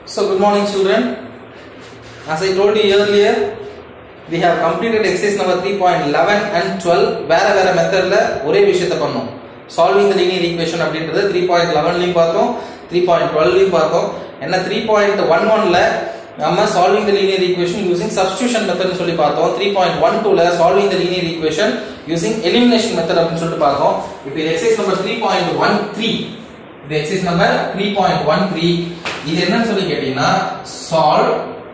So good morning children. As I told you earlier, we have completed exercise number 3.11 and 12 வேற வேற மெத்தட்ல ஒரே விஷயத்தை பண்ணோம் சால்விங் த லீனியர் ஈக்குவேஷன் அப்படின்றது த்ரீ பாயிண்ட் லெவன்லையும் பார்த்தோம் த்ரீ பாயிண்ட் டுவெல்லையும் பார்த்தோம் என்ன த்ரீ பாயிண்ட் ஒன் ஒன்ல நம்ம solving the linear equation using substitution மெத்தட்னு சொல்லி பார்த்தோம் த்ரீ பாயிண்ட் ஒன் டூல solving the linear equation using elimination method அப்படின்னு சொல்லிட்டு பார்த்தோம் இப்போ இது exercise number three point one three இது exercise number three point one three இது என்னன்னு சொல்லி கேட்டீங்கன்னா solve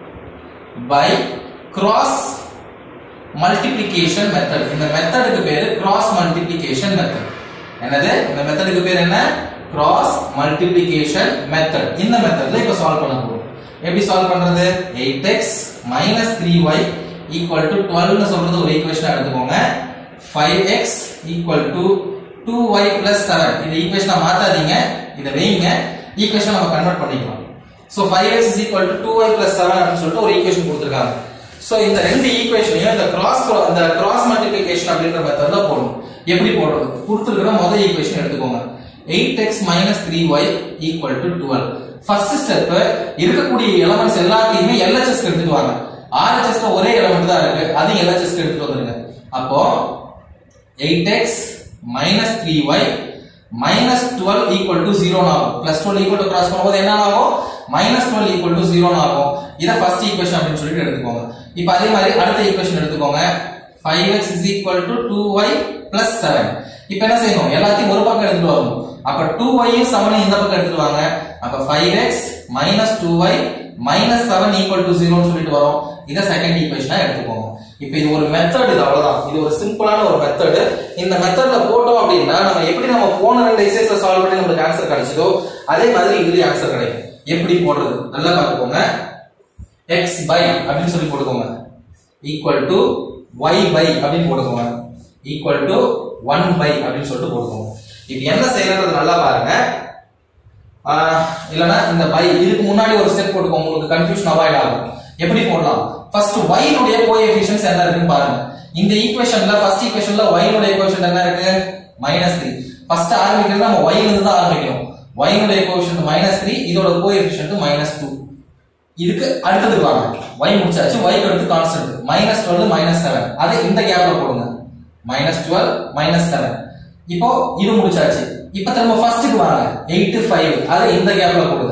by cross multiplication method இந்த மெத்தடுக்கு பேரு கிராஸ் மல்டிப்ளிகேஷன் மெத்தட் என்னது இந்த மெத்தடுக்கு பேர் என்ன கிராஸ் மல்டிப்ளிகேஷன் மெத்தட் இந்த மெத்தட்ல இப்ப சால்வ் பண்ண போறோம் எப்படி சால்வ் பண்றது 8x minus 3y equal to 12 னு சொல்றது ஒரு ஈக்குவேஷன் எடுத்துக்கோங்க 5x equal to 2y plus 7 இந்த ஈக்குவேஷனை மாத்தாதீங்க இத வைங்க ஈக்குவேஷன் நம்ம கன்வெர்ட் பண்ணிக்கலாம் so 5x is equal to 2y plus 7 அப்படின்னு சொல்லிட்டு ஒரு ஈக்குவேஷன் கொடுத்திருக்காங்க சோ இந்த ரெண்டு ஈக்குவேஷனையும் இந்த கிராஸ் இந்த கிராஸ் மல்டிப்ளிகேஷன் அப்படின்ற மெத்தட்ல போடணும் எப்படி போடுறது கொடுத்திருக்கிற முதல் ஈக்குவேஷன் எடுத்துக்கோங்க 8x minus 3y equal to 12 first step இருக்கக்கூடிய எலிமெண்ட்ஸ் எல்லாத்தையுமே LHS க்கு எடுத்துட்டு வாங்க RHS ல ஒரே எலிமெண்ட் தான் இருக்கு அதையும் LHS க்கு எடுத்துட்டு வந்துருங்க அப்போ 8x minus 3y minus 12 equal to 0 ஆகும் plus 12 equal to cross பண்ணும்போது என்ன ஆகும் minus 12 equal to 0 ஆகும் இத ஃபர்ஸ்ட் ஈக்குவேஷன் அப்படின்னு சொல்லிட்டு எடுத்துக்கோங்க இப்போ அதே மாதிரி அடுத்த ஈக்குவேஷன் எடுத்துக்கோங்க 5x is equal to 2y plus 7 இப்போ என்ன செய்யணும் எல்லாத்தையும் ஒரு பக்கம் எடுத்துட்டு வரணும் அப்ப 2y யும் 7 இந்த பக்கம் எடுத்துட்டு வாங்க அப்ப 5x minus 2y minus 7 equal to 0 னு சொல்லிட்டு வரோம் இத செகண்ட் ஈக்குவேஷனா எடுத்துக்கோங்க இப்போ இது ஒரு மெத்தட் இது அவ்வளவுதான் இது ஒரு சிம்பிளான ஒரு மெத்தட் இந்த மெத்தட்ல போட்டோம் அப்படின்னா நம்ம எப்படி நம்ம போன ரெண்டு எக்ஸசைஸ்ல சால்வ் பண்ணி நமக்கு ஆன்சர் கிடைச்சதோ அதே மாதிரி இதுலயும் ஆன்சர் கிடைக்கும் எப்படி போடுறது நல்லா பார்த்துக்கோங்க x by அப்படின்னு சொல்லி போட்டுக்கோங்க ஈக்குவல் டு y by அப்படின்னு போட்டுக்கோங்க ஈக்குவல் டு 1 by அப்படின்னு சொல்லிட்டு போட்டுக்கோங்க இப்போ என்ன செய்யறது நல்லா பாருங்க ஆஹ் இல்லனா இந்த பை இதுக்கு முன்னாடி ஒரு ஸ்டெப் போட்டுக்கோங்க உங்களுக்கு கன்ஃபியூஷன் அவாய்ட் ஆகும் எப்படி போடலாம் ஃபர்ஸ்ட் y னுடைய கோஎஃபிஷியன்ட்ஸ் என்ன இருக்குன்னு பாருங்க இந்த ஈக்குவேஷன்ல ஃபர்ஸ்ட் ஈக்குவேஷன்ல y னுடைய கோஎஃபிஷியன்ட் என்ன இருக்கு -3 ஃபர்ஸ்ட் ஆரம்பிக்கிறது நம்ம y ல இருந்து தான் ஆரம்பிக்கணும் y னுடைய கோஎஃபிஷியன்ட் -3 இதோட கோஎஃபிஷியன்ட் -2 இதுக்கு அடுத்தது வாங்க y முடிச்சாச்சு y க்கு அடுத்து கான்ஸ்டன்ட் -12 -7 அதை இந்த கேப்ல போடுங்க -12 -7 இப்போ இது முடிச்சாச்சு இப்போ திரும்ப ஃபர்ஸ்ட்க்கு வாங்க 8 5 அதை இந்த கேப்ல போடுங்க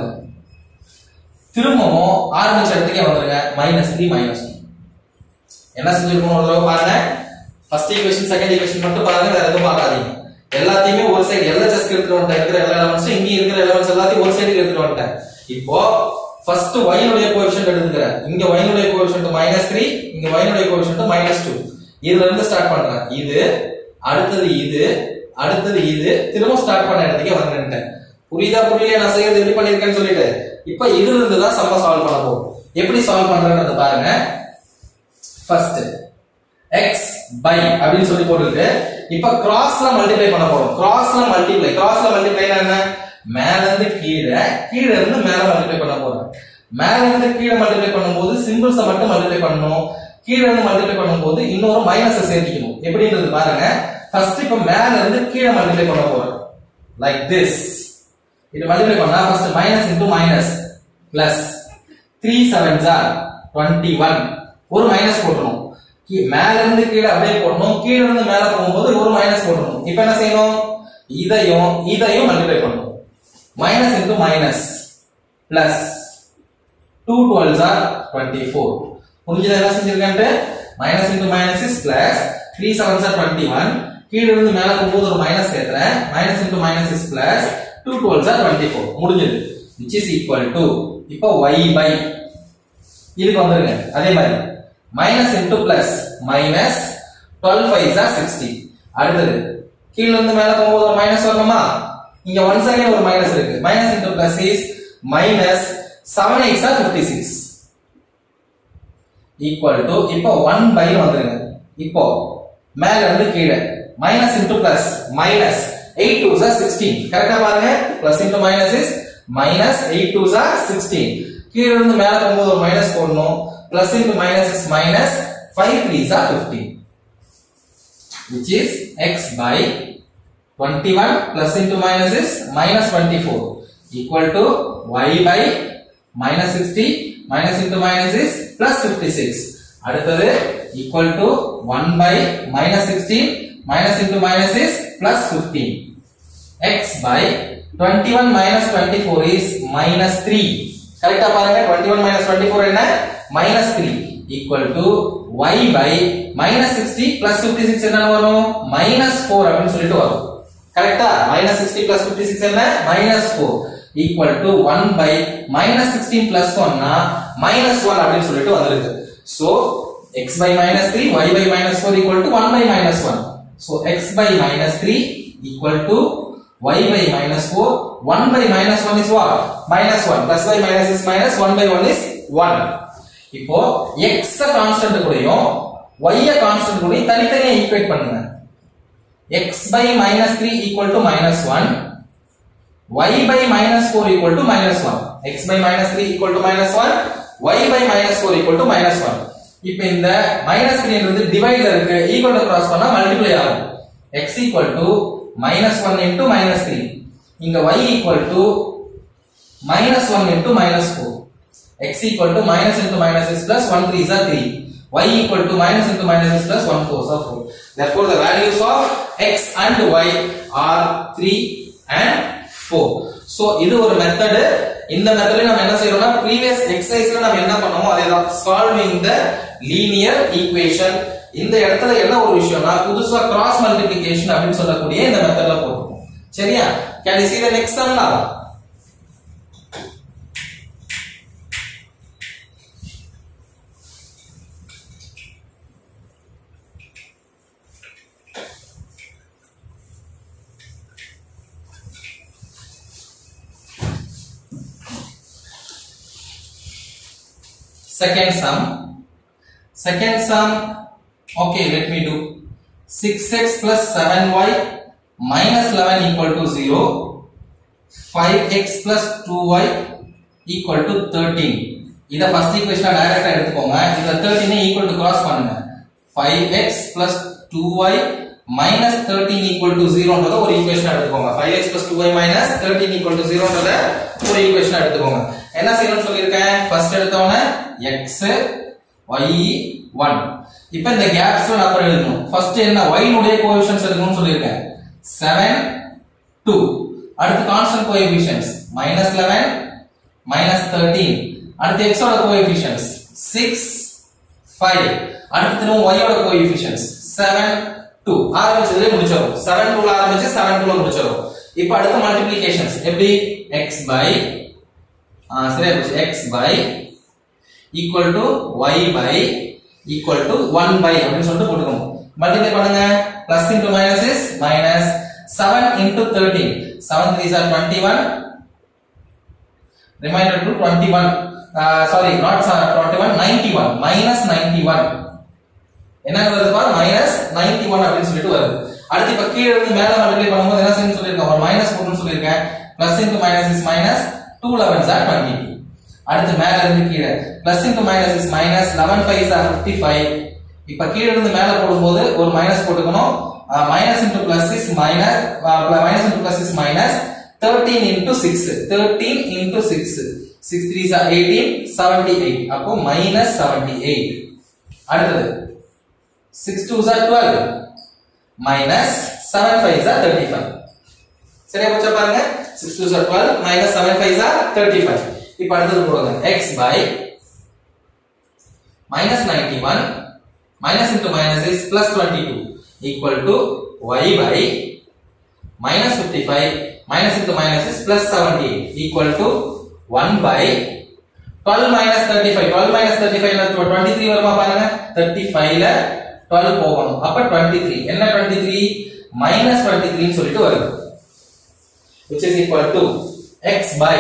திரும்பவும் ஆரம்பிச்ச இடத்துக்கே வந்துருங்க -3 -2 என்ன செஞ்சிருக்கணும் ஒரு தடவை பாருங்க ஃபர்ஸ்ட் ஈக்குவேஷன் செகண்ட் ஈக்குவேஷன் மட்டும் பாருங்க வேற எதுவும் பார்க்காதீங்க எல்லாத்தையுமே ஒரு சைடு எல்ஹெச்எஸ் எடுத்துட்டு வந்துட்டேன் இருக்கிற எல்லா எலமெண்ட்ஸும் இங்க இருக்கிற எலமெண்ட்ஸ் எல்லாத்தையும் ஒரு சைடுக்கு எடுத்துட்டு வந்துட்டேன் இப்போ ஃபர்ஸ்ட் y னுடைய கோஎஃபிஷியன்ட் எடுத்துக்கிறேன் இங்க y னுடைய கோஎஃபிஷியன்ட் -3 இங்க y னுடைய கோஎஃபிஷியன்ட் -2 இதுல இருந்து ஸ்டார்ட் பண்றேன் இது அடுத்தது இது அடுத்தது இது திரும்ப ஸ்டார்ட் பண்ண இடத்துக்கே வந்துட்டேன் புரியுதா புரியல நான் செய்யறது எப்படி பண்ணிருக்கேன்னு சொல்லிட்டு இப்போ இதுல இருந்து தான் சம்ம சால்வ் பண்ண போறோம் எப்படி சால்வ் பண்றேன்னு பாருங்க ஃபர்ஸ்ட் x by அப்படின்னு சொல்லி போட்டுட்டு இப்ப கிராஸ்ல மல்டிப்ளை பண்ண போறோம் கிராஸ்ல மல்டிப்ளை கிராஸ்ல மல்டிப்ளை என்ன மேல இருந்து கீழே கீழ இருந்து மேல மல்டிப்ளை பண்ண போறோம் மேல இருந்து கீழே மல்டிப்ளை பண்ணும்போது சிம்பிள்ஸை மட்டும் மல்டிப்ளை பண்ணணும் கீழ இருந்து மல்டிப்ளை பண்ணும்போது இன்னொரு மைனஸ் சேர்த்திக்கணும் எப்படின்றது பாருங்க ஃபர்ஸ்ட் இப்ப மேல இருந்து கீழே மல்டிப்ளை பண்ண போறோம் லைக் திஸ் இது மல்டிப்ளை பண்ணா first minus into minus plus three sevens are twenty one ஒரு மைனஸ் போட்டுரும் கீ- மேல இருந்து கீழே அப்படியே போடணும் கீழ இருந்து மேல போகும்போது ஒரு மைனஸ் போடணும் இப்போ என்ன செய்யணும் இதையும் இதையும் மல்டிப்ளை பண்ணணும் minus into minus plus two twelves are twenty four புரிஞ்சது என்ன செஞ்சிருக்கேன்ட்டு minus into minus is plus three sevens are twenty one கீழ இருந்து மேல போகும்போது ஒரு மைனஸ் சேர்த்துறேன் minus into minus is plus two twelves are twenty four முடிஞ்சது விச் இஸ் ஈக்குவல் டு இப்போ ஒய் பை இதுக்கு வந்துருங்க அதே மாதிரி minus into plus minus twelve five are sixty அடுத்தது கீழ இருந்து மேல போகும்போது ஒரு மைனஸ் வரணுமா இங்க ஒன் செகண்ட் ஒரு மைனஸ் இருக்கு minus into plus is minus seven eights are fifty six equal to இப்போ ஒன் பை வந்துருங்க இப்போ மேல இருந்து கீழே minus into plus minus eight twos are sixteen கரெக்டா பாருங்க plus into minus is minus eight twos are sixteen கீழே இருந்து மேல போகும்போது ஒரு மைனஸ் போடணும் plus into minus is minus five threes are fifteen which is x by 21 plus into minus is minus 24 equal to y by minus sixty minus into minus is plus fifty six அடுத்தது equal to one by minus sixteen minus into minus is plus fifteen x by 21 minus 24 is minus 3 கரெக்டா பாருங்க 21 minus 24 என்ன minus 3 equal to y by minus 60 plus 56 என்ன வரும் minus 4 அப்படின்னு சொல்லிட்டு வரும் கரெக்டா minus 60 plus 56 என்ன minus 4 equal to 1 by minus 16 plus 1 னா minus 1 அப்படின்னு சொல்லிட்டு வந்திருக்கு so x by minus 3 y by minus 4 equal to 1 by minus 1 so x by minus 3 equal to y by minus 4 1 by minus 1 is what minus 1 plus by minus is minus 1 by 1 is 1 இப்போ x constant கூடயும் y constant கூடயும் தனித்தனியா equate பண்ணுங்க x by minus 3 equal to minus 1 y by minus 4 equal to minus 1 x by minus 3 equal to minus 1 y by minus 4 equal to minus 1 இப்போ இந்த minus 3 ன்றது டிவைட்ல இருக்கு ஈக்குவல் டு கிராஸ் பண்ணா multiply ஆகும் x equal to minus 1 into minus 3 இங்க y equal to minus 1 into minus 4 x equal to minus into minus is plus 1 3 is a 3 y equal to minus into minus is plus 1 4 is a 4 therefore the values of x and y are 3 and 4 so இது ஒரு method இந்த மெத்தட்ல நம்ம என்ன செய்யறோம்னா previous exerciseல நம்ம என்ன பண்ணோமோ அதே தான் solving the linear equation இந்த இடத்துல என்ன ஒரு விஷயம்னா புதுசா கிராஸ் மல்டிப்ளிகேஷன் அப்படின்னு சொல்லக்கூடிய இந்த மெத்தட்ல போட்டுருக்கோம் சரியா can you see the next sum now second sum second sum okay let me do 6x plus 7y minus 11 equal to 0 5x plus 2y equal to 13 இத ஃபர்ஸ்ட் ஈக்குவேஷன் டைரக்டா எடுத்துக்கோங்க இத 13 ஈக்குவல் டு கிராஸ் பண்ணுங்க 5x plus 2y minus 13 equal to 0 ன்றத ஒரு equation எடுத்துக்கோங்க 5x plus 2y minus 13 equal to 0 ன்றத ஒரு equation எடுத்துக்கோங்க என்ன செய்யணும்னு சொல்லியிருக்கேன் ஃபர்ஸ்ட் எடுத்தவன x y 1 இப்போ இந்த கேப்ஸ்ல நம்பர் எழுதணும் ஃபர்ஸ்ட் என்ன y னுடைய கோஎஃபிஷியன்ட்ஸ் எடுக்கணும்னு சொல்லியிருக்கேன் 7 2 அடுத்து கான்ஸ்டன்ட் கோஎஃபிஷியன்ட்ஸ் -11 13 அடுத்து x ஓட கோஎஃபிஷியன்ட்ஸ் 6 5 அடுத்து திரும்ப y ஓட கோஎஃபிஷியன்ட்ஸ் 7 2 ஆரம்பிச்சதுல முடிச்சிரோம் 7 2 ல ஆரம்பிச்சு 7 2 ல முடிச்சிரோம் இப்போ அடுத்து மல்டிப்ளிகேஷன்ஸ் எப்படி x by ஆ சரியா போச்சு x by equal to y by equal to 1 by அப்படின்னு சொல்லிட்டு போட்டுக்கணும் மல்டிப்ளை பண்ணுங்க plus into minus is minus 7 into 13 7 3s are 21 remainder to 21 uh, sorry not uh, 21 91 minus 91 என்ன வருது பாரு மைனஸ் 91 அப்படின்னு சொல்லிட்டு வருது அடுத்து இப்ப கீழ இருந்து மேல மல்டிப்ளை பண்ணும்போது என்ன செய்யணும் சொல்லிருக்கேன் ஒரு மைனஸ் போடணும்னு சொல்லிருக்கேன் plus into minus is minus 2 11s are 22 அடுத்து மேல இருந்து கீழே plus into minus is minus 11 5s are 55 இப்ப கீழ இருந்து மேல போடும்போது ஒரு மைனஸ் போட்டுக்கணும் minus into plus is minus minus into plus is minus 13 into 6 13 into 6 6 3s are 18 78 அப்போ மைனஸ் 78 அடுத்தது 6 2s are 12 minus 7 5s are 35 சரியா போச்சா பாருங்க 6 2s are 12 minus 7 5s are 35 இப்போ அடுத்தது போடுங்க x by minus 91 minus into minus is plus 22 equal to y by minus 55 minus into minus is plus 78 equal to 1 by 12 minus 35 12 minus 35 ல 23 வருமா பாருங்க 35 ல 12 போகணும் அப்ப 23 என்ன 23 minus 23 ன்னு சொல்லிட்டு வருது which is equal to x by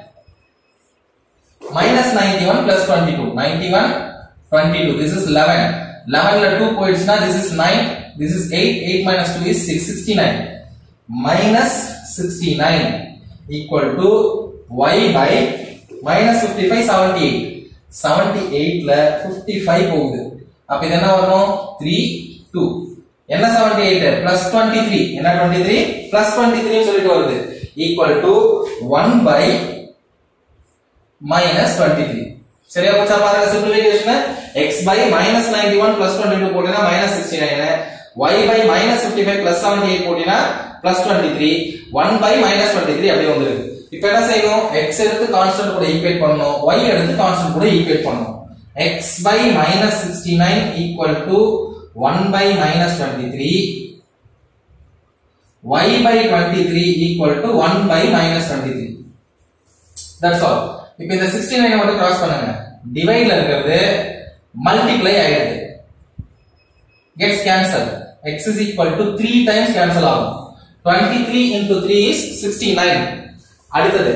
minus 91 plus 22 91 22 this is 11 11 ல 2 போயிடுச்சுனா this is 9 this is 8 8 minus 2 is 6 69 minus 69 equal to y by minus 55 78 78 ல 55 போகுது அப்ப இது என்ன வரும் 3 2 என்ன 78 plus 23 என்ன 23 plus 23 னு சொல்லிட்டு வருது equal to 1 by minus twenty three சரியா போச்சா பாருங்க simplification x by minus ninety one plus twenty two போட்டீங்கன்னா minus sixty nine y by minus fifty five plus seventy eight போட்டீங்கன்னா plus twenty three one by minus twenty three அப்படியே வந்துருக்கு இப்போ என்ன செய்யணும் எக்ஸ் எடுத்து கான்ஸ்டன்ட் கூட ஈக்குவேட் பண்ணணும் ஒய் எடுத்து கான்ஸ்டன்ட் கூட ஈக்குவேட் பண்ணணும் x by minus sixty nine equal to one by minus twenty three y by 23 equal to 1 by minus 23 that's all இப்போ இந்த 69 மட்டும் கிராஸ் பண்ணுங்க டிவைட்ல இருக்கிறது மல்டிப்ளை ஆயிடுது gets cancelled x is equal to 3 times cancel ஆகும் 23 into 3 is 69 அடுத்தது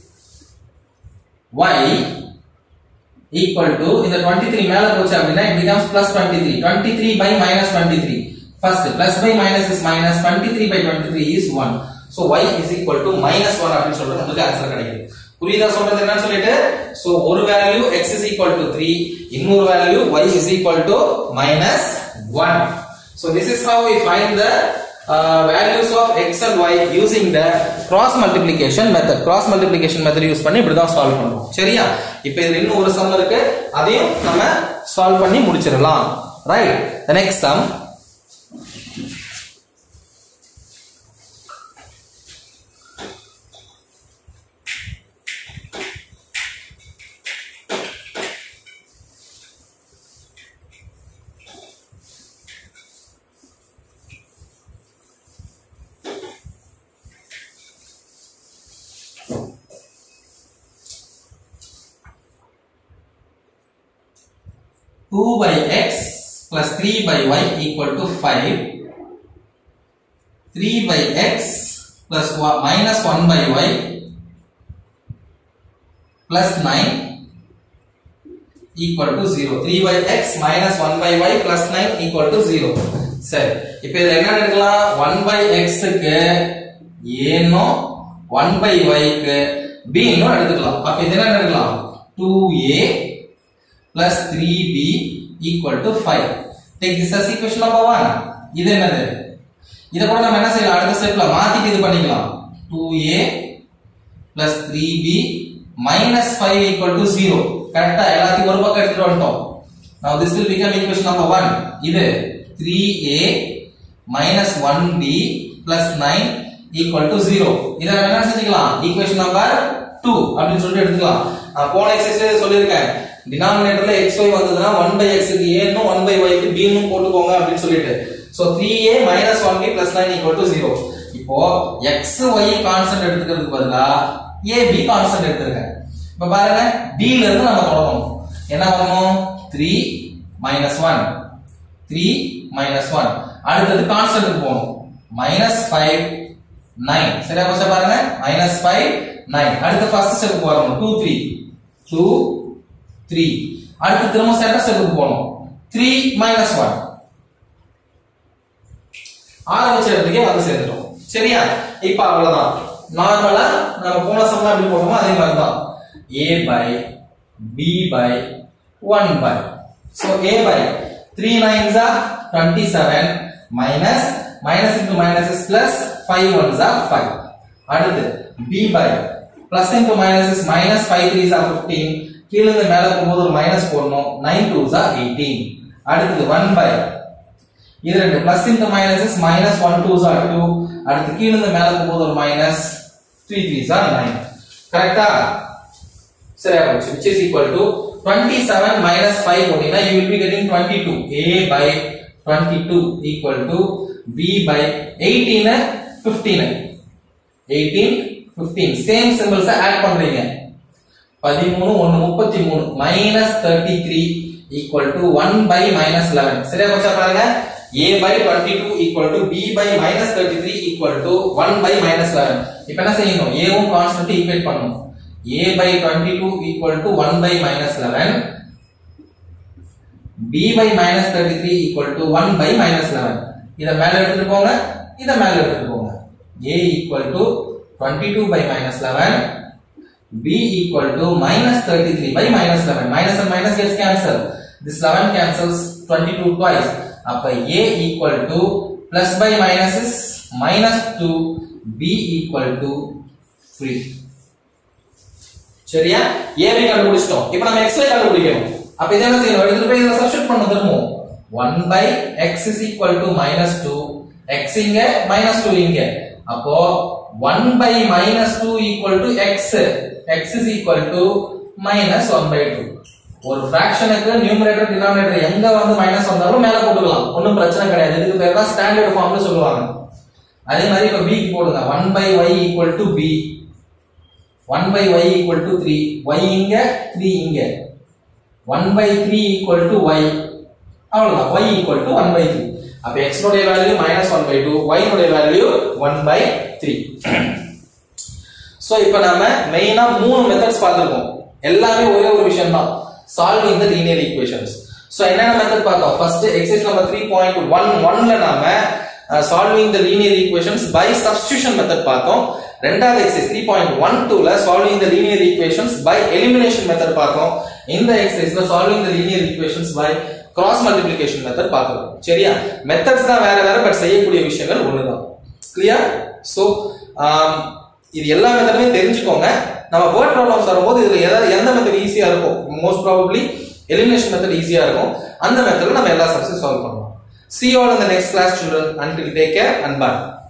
y equal to இந்த 23 மேல போச்சு அப்படின்னா it becomes plus 23 23 by minus 23 first plus by minus is minus 23 by 23 is 1 so y is equal to minus 1 அப்படின்னு சொல்லிட்டு நமக்கு answer கிடைக்குது புரியுதா சொல்றது என்னன்னு சொல்லிட்டு so ஒரு value x is equal to 3 இன்னொரு value y is equal to minus 1 so this is how we find the uh, values of x and y using the cross multiplication method cross multiplication method use பண்ணி இப்படி தான் solve பண்ணுவோம் சரியா இப்போ இதுல இன்னும் ஒரு சம் இருக்கு அதையும் நம்ம சால்வ் பண்ணி முடிச்சிடலாம் right the next sum two by x plus three by y equal to five. Three by x plus one, minus one by y plus nine equal to zero. Three by x minus one by y plus nine equal to zero. சரி இப்போ இதுல என்ன எடுக்கலாம் one by எக்ஸுக்கு ஏனோ one by ஒய்க்கு பின்னும் எடுத்துக்கலாம் அப்ப இது என்ன எடுக்கலாம் two A plus 3b equal to 5 take this as equation number 1 இது என்னது இத கூட நம்ம என்ன செய்யலாம் அடுத்த ஸ்டெப்ல மாத்திட்டு இது பண்ணிக்கலாம் 2a plus 3b minus 5 equal to 0 கரெக்ட்டா எல்லாத்தையும் ஒரு பக்கம் எடுத்துட்டு வந்துட்டோம் now this will become equation number 1 இது 3a minus 1b plus 9 equal to 0 இத நம்ம என்ன செஞ்சுக்கலாம் equation number 2 அப்படின்னு சொல்லிட்டு எடுத்துக்கலாம் நான் போன எக்ஸசைஸ் சொல்லியிருக்கேன் டினாமினேட்டர்ல எக்ஸ் ஒய் வந்ததுன்னா ஒன் பை எக்ஸுக்கு ஏன்னு ஒன் பை ஒய்க்கு பின்னு போட்டுக்கோங்க அப்படின்னு சொல்லிட்டு so three A minus one B plus nine equal to zero இப்போ எக்ஸ் ஒய் கான்ஸ்டன்ட் எடுத்துக்கிறதுக்கு பதிலா ஏ பி கான்ஸ்டன்ட் எடுத்துருக்கேன் இப்போ பாருங்க பில இருந்து நம்ம தொடங்கணும் என்ன வரணும் three minus one three minus one அடுத்தது கான்ஸ்டன்ட் போகணும் மைனஸ் ஃபைவ் நைன் சரியா போச்சா பாருங்க மைனஸ் ஃபைவ் நைன் அடுத்து ஃபர்ஸ்ட் ஸ்டெப் வரணும் டூ த்ரீ டூ த்ரீ அடுத்து திரும்ப செகண்ட் ஸ்டெப்புக்கு போகணும் த்ரீ மைனஸ் ஒன் ஆரம்பிச்ச இடத்துக்கே வந்து சேர்ந்துட்டோம் சரியா இப்ப அவ்வளவுதான் நார்மலா நம்ம போன சம்லாம் எப்படி போட்டோமோ அதே மாதிரி தான் A by B by one by so A by three nines are twenty seven minus minus into minus is plus five ones are five அடுத்து B by plus into minus is minus five threes are fifteen கீழ இருந்து மேல போகும்போது ஒரு minus போடணும் nine twos are eighteen அடுத்தது one by இது ரெண்டு plus into minus is minus one twos are two அடுத்து கீழ இருந்து மேல போகும்போது ஒரு minus three threes are nine கரெக்டா சரியா போச்சு which is equal to 27 minus 5 போட்டீங்கன்னா you will be getting 22 a by 22 equal to b by 18 15 18 15 same symbols add பண்றீங்க பதிமூணு ஒன்னு முப்பத்தி மூணு minus thirty three equal to one by minus eleven சரியா போச்சா பாருங்க a by 22 equal to b by minus 33 equal to 1 by minus 11 இப்போ என்ன செய்யணும் a வும் கான்ஸ்டன்ட் ஈக்குவேட் பண்ணணும் a by 22 equal to 1 by minus 11 b by minus 33 equal to 1 by minus 11 இத மேல எடுத்துட்டு போங்க இத மேல எடுத்துட்டு போங்க a equal to 22 by minus 11 b equal to minus 33 by minus 11 minus and minus gets cancelled this 11 cancels 22 twice அப்ப a equal to plus by minus is minus 2 b equal to 3 சரியா ஏபி கண்டுபிடிச்சிட்டோம் இப்போ நம்ம xy கண்டுபிடிக்கணும் அப்ப இதை என்ன செய்யணும் எடுத்துட்டு போய் இதை சப்ஸ்டிட் பண்ண திரும்பவும் 1 by x is equal to minus 2 x இங்க minus 2 இங்க அப்போ 1 by minus 2 equal to x x is equal to minus 1 by 2 ஒரு ஃபிராக்ஷனுக்கு நியூமரேட்டர் டினாமினேட்டர் எங்க வந்து மைனஸ் வந்தாலும் மேல போட்டுக்கலாம் ஒன்றும் பிரச்சனை கிடையாது இதுக்கு பேர் தான் ஸ்டாண்டர்ட் ஃபார்ம்னு சொல்லுவாங்க அதே மாதிரி இப்ப b க்கு போடுங்க 1 by y equal to b 1 by y equal to 3 y இங்க 3 இங்க 1 by 3 equal to y அவ்வளவுதான் y equal to 1 by 3 அப்ப x உடைய value minus one by two y உடைய value one by three so இப்போ நாம மெயினா மூணு மெத்தட்ஸ் பார்த்துருக்கோம் எல்லாமே ஒரே ஒரு விஷயம் தான் solving the linear equations so என்னென்ன மெத்தட் பார்த்தோம் first exercise number three point one ஒன்ல நாம solving the linear equations by substitution method பார்த்தோம் ரெண்டாவது எக்ஸசைஸ் த்ரீ பாயிண்ட் ஒன் டூல solving the linear equations by elimination method பார்த்தோம் இந்த எக்ஸசைஸ்ல solving the linear equations by cross multiplication method பார்த்துருக்கோம் சரியா மெத்தட்ஸ் தான் வேற வேற பட் செய்யக்கூடிய விஷயங்கள் ஒண்ணுதான் கிளியர் ஸோ இது எல்லா மெத்தடுமே தெரிஞ்சுக்கோங்க நம்ம வேர்ட் ப்ராப்ளம்ஸ் வரும்போது இதுல எதாவது எந்த மெத்தட் ஈஸியா இருக்கும் மோஸ்ட் ப்ராபப்ளி எலிமினேஷன் மெத்தட் ஈஸியா இருக்கும் அந்த மெத்தட்ல நம்ம எல்லா சப்ஜெக்ட் சால்வ் பண்ணுவோம் See you all in the next class children. Until take care and bye.